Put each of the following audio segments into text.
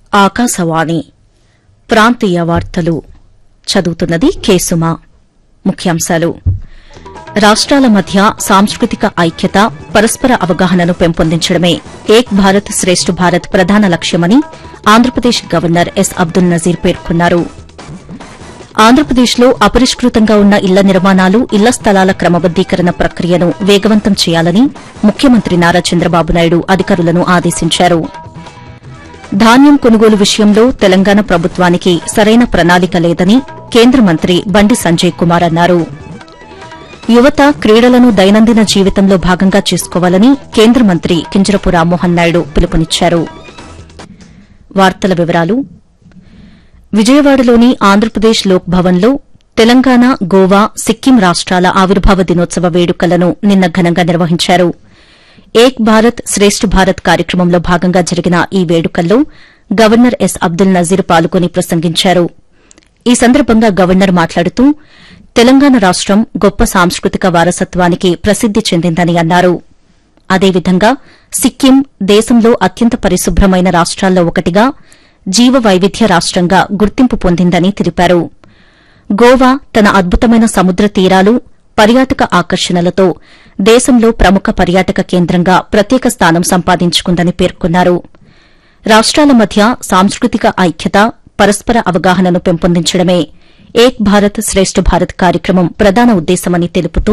ఆకాశవాణి ప్రాంతీయ వార్తలు చదువుతున్నది కేసుమా ముఖ్యాంశాలు రాష్ట్రాల మధ్య సాంస్కృతిక ఐక్యత పరస్పర అవగాహనను పెంపొందించడమే ఏక్ భారత్ శ్రేష్ఠ భారత్ ప్రధాన లక్ష్యమని ఆంధ్రప్రదేశ్ గవర్నర్ ఎస్ అబ్దుల్ నజీర్ పేర్కొన్నారు ఆంధ్రప్రదేశ్లో అపరిష్కృతంగా ఉన్న ఇళ్ల నిర్మాణాలు ఇళ్ల స్థలాల క్రమబద్దీకరణ ప్రక్రియను వేగవంతం చేయాలని ముఖ్యమంత్రి నారా చంద్రబాబు నాయుడు అధికారులను ఆదేశించారు ధాన్యం కొనుగోలు విషయంలో తెలంగాణ ప్రభుత్వానికి సరైన ప్రణాళిక లేదని కేంద్ర మంత్రి బండి సంజయ్ కుమార్ అన్నారు యువత క్రీడలను దైనందిన జీవితంలో భాగంగా చేసుకోవాలని కేంద్ర మంత్రి కింజరపు రామ్మోహన్ నాయుడు పిలుపునిచ్చారు వార్తల వివరాలు విజయవాడలోని ఆంధ్రప్రదేశ్ లోక్ భవన్లో తెలంగాణ గోవా సిక్కిం రాష్ట్రాల ఆవిర్భావ దినోత్సవ వేడుకలను నిన్న ఘనంగా నిర్వహించారు ఏక్ భారత్ శ్రేష్ఠ భారత్ కార్యక్రమంలో భాగంగా జరిగిన ఈ వేడుకల్లో గవర్నర్ ఎస్ అబ్దుల్ నజీర్ పాల్గొని ప్రసంగించారు ఈ సందర్భంగా గవర్నర్ మాట్లాడుతూ తెలంగాణ రాష్టం గొప్ప సాంస్కృతిక వారసత్వానికి ప్రసిద్ది చెందిందని అన్నారు అదేవిధంగా సిక్కిం దేశంలో అత్యంత పరిశుభ్రమైన రాష్ట్రాల్లో ఒకటిగా జీవ వైవిధ్య రాష్టంగా గుర్తింపు పొందిందని తెలిపారు గోవా తన అద్భుతమైన సముద్ర తీరాలు పర్యాటక ఆకర్షణలతో దేశంలో ప్రముఖ పర్యాటక కేంద్రంగా ప్రత్యేక స్థానం సంపాదించుకుందని పేర్కొన్నారు రాష్ట్రాల మధ్య సాంస్కృతిక ఐక్యత పరస్పర అవగాహనను పెంపొందించడమే ఏక్ భారత్ శ్రేష్ఠ భారత్ కార్యక్రమం ప్రధాన ఉద్దేశమని తెలుపుతూ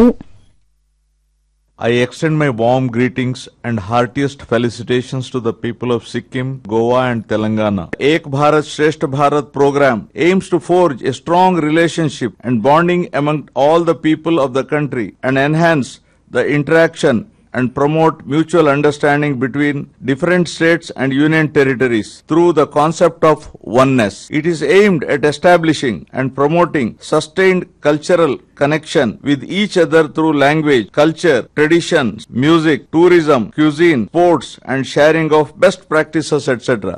I extend my warm greetings and heartiest felicitations to the people of Sikkim, Goa and Telangana. Ek Bharat Shresth Bharat program aims to forge a strong relationship and bonding among all the people of the country and enhance the interaction and promote mutual understanding between different states and union territories through the concept of oneness. It is aimed at establishing and promoting sustained cultural connection with each other through language, culture, traditions, music, tourism, cuisine, sports, and sharing of best practices, etc.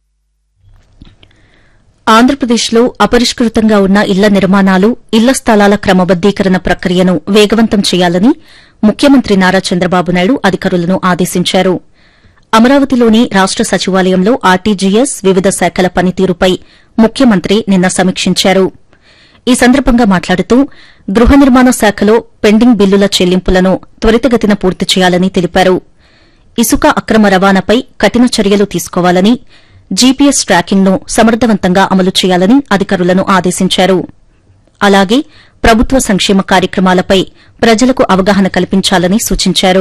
ఆంధ్రప్రదేశ్లో అపరిష్కృతంగా ఉన్న ఇళ్ల నిర్మాణాలు ఇళ్ల స్థలాల క్రమబద్దీకరణ ప్రక్రియను వేగవంతం చేయాలని ముఖ్యమంత్రి నారా చంద్రబాబు నాయుడు అధికారులను ఆదేశించారు అమరావతిలోని రాష్ట సచివాలయంలో ఆర్టీజీఎస్ వివిధ శాఖల పనితీరుపై ముఖ్యమంత్రి నిన్న సమీక్షించారు ఈ సందర్భంగా మాట్లాడుతూ గృహ నిర్మాణ శాఖలో పెండింగ్ బిల్లుల చెల్లింపులను త్వరితగతిన పూర్తి చేయాలని తెలిపారు ఇసుక అక్రమ రవాణాపై కఠిన చర్యలు తీసుకోవాలని జీపీఎస్ ట్రాకింగ్ను సమర్థవంతంగా అమలు చేయాలని అధికారులను ఆదేశించారు అలాగే ప్రభుత్వ సంక్షేమ కార్యక్రమాలపై ప్రజలకు అవగాహన కల్పించాలని సూచించారు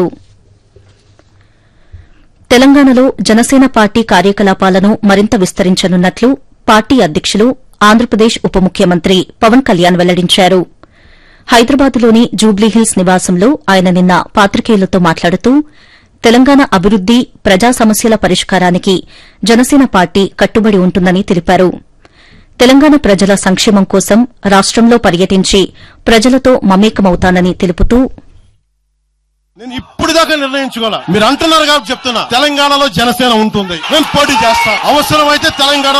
తెలంగాణలో జనసేన పార్టీ కార్యకలాపాలను మరింత విస్తరించనున్నట్లు పార్టీ అధ్యకులు ఆంధ్రప్రదేశ్ ఉప ముఖ్యమంత్రి పవన్ కళ్యాణ్ వెల్లడించారు హైదరాబాద్లోని జూబ్లీహిల్స్ నివాసంలో ఆయన నిన్న పాత్రికేయులతో మాట్లాడుతూ తెలంగాణ అభివృద్ది ప్రజా సమస్యల పరిష్కారానికి జనసేన పార్టీ కట్టుబడి ఉంటుందని తెలిపారు తెలంగాణ ప్రజల సంక్షేమం కోసం రాష్టంలో పర్యటించి ప్రజలతో మమేకమవుతానని తెలుపుతూ నేను ఇప్పుడు దాకా నిర్ణయించుకోలే మీరు అంటున్నారు కాబట్టి చెప్తున్నా తెలంగాణలో జనసేన ఉంటుంది మేము పోటీ చేస్తాం అవసరమైతే తెలంగాణ